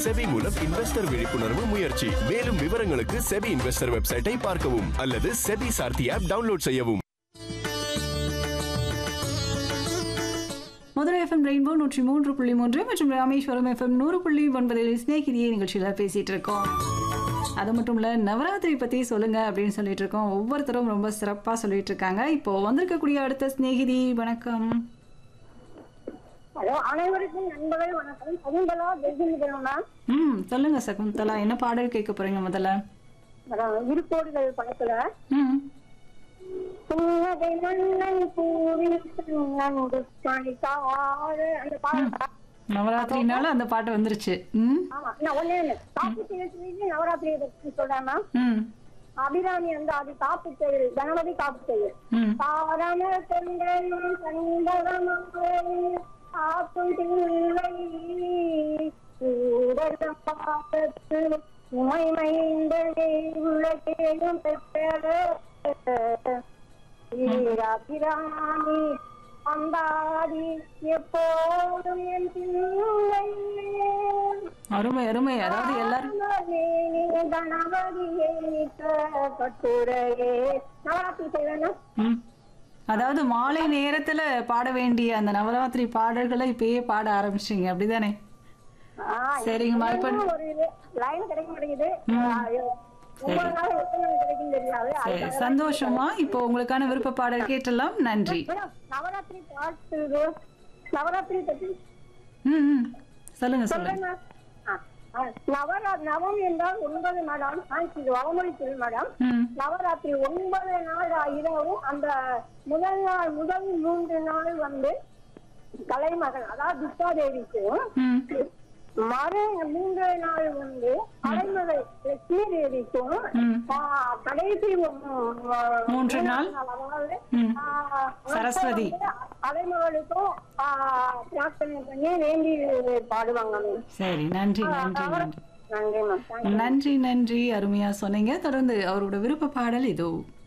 SEBI மூலம் investor விழிப்புணர்வு முயற்சி மேலும் விவரங்களுக்கு செபி இன்வெஸ்டர் வெப்சைட்டை பார்க்கவும் அல்லது செபி சார்த்தி ஆப் டவுன்லோட் செய்யவும் மதுரை எஃப்எம் ரெயின்போ நூற்றி மூன்று புள்ளி மூன்று மற்றும் ராமேஸ்வரம் எஃப்எம் நூறு புள்ளி ஒன்பதில் ஸ்நேகிதியை நிகழ்ச்சியில் பேசிட்டு இருக்கோம் அது மட்டும் இல்ல நவராத்திரி பத்தி சொல்லுங்க அப்படின்னு சொல்லிட்டு இருக்கோம் ஒவ்வொருத்தரும் ரொம்ப சிறப்பா சொல்லிட்டு இருக்காங்க இப்போ வந்திருக்கக்கூடிய அடுத்த ஸ்நேகிதி வணக்கம் ஹலோ அனைவருக்கும் நண்பர்கள் வணக்கம் சகுந்தலா பெருகின்றோம் மேம் ம் சொல்லுங்க சகுந்தலா என்ன பாடல் கேட்க போறீங்க முதல்ல அதான் இருப்போடுகள் படத்துல ம் புன்னகை மன்னன் பூவில் நன்கு பணித்தாரு அந்த பாடம் நவராத்திரினால அந்த பாட்டு வந்துருச்சு ம் ஆமா நான் ஒண்ணே ஒண்ணு காப்பு செய்ய நவராத்திரியை பற்றி சொல்றேன் மேம் ம் அபிராமி வந்து அது காப்பு செயல் கணபதி காப்பு செயல் ம் பாரம தொண்டன் சங்கரமங்கோயில் காப்பும் தில்லை ஊரகம் பாதத்து உமைமைந்தனே உலகேயும் பெற்ற வீராபிராமி அந்தாதி எப்போதும் என் பிள்ளை அருமை அருமை அதாவது எல்லாரும் கணபதியை கட்டுரையே நவராத்திரி செய்வேன்னா ம். அதாவது மாலை நேரத்துல பாட வேண்டிய அந்த நவராத்திரி பாடல்களை இப்பயே பாட ஆரம்பிச்சிங்க அப்படிதானே ஆ, சரிங்கம்மா, இப்ப- இன்னும் ஒரு இது லைன் கிடைக்க மாட்டேங்குது ஒவ்வொரு நாளும் எத்தனை கிடைக்கும் தெரியாது சரி அதுக்காக சந்தோஷமா இப்போ உங்களுக்கான விருப்ப பாடல் கேட்டலாம் நன்றி மேடம், நவராத்திரி பாட்டு இது, நவராத்திரி பத்தி ம் ம். சொல்லுங்க சொல்லுங்க சொல்றேன் ஆ, ஆ, நவரா நவம் என்றால் ஒன்பது மேடம் ஆ, இது வளமொழி சொல் மேடம் ம் நவராத்திரி ஒன்பது நாள் இரவும் அந்த முதல் நாள் முதல் மூன்று நாள் வந்து கலைமகள் அதாவது துர்கா தேவிக்கும் ம் மறு மூன்று நாள் வந்து கலைமகள் லட்சுமி தேவிக்கும் ம். ஆ, கடைசி மூ- மூன்று நாள்? அதாவது, ம். ஆ, சரஸ்வதி. வந்து அலைமகளுக்கும் ஆ, பிரார்த்தனை பண்ணி வேண்டி பாடுவாங்க மேம். சரி நன்றி நன்றி நன்றி நன்றி மேம் தேங்க்யூ. நன்றி நன்றி அருமையா சொன்னீங்க தொடர்ந்து அவரோட விருப்ப பாடல் இதோ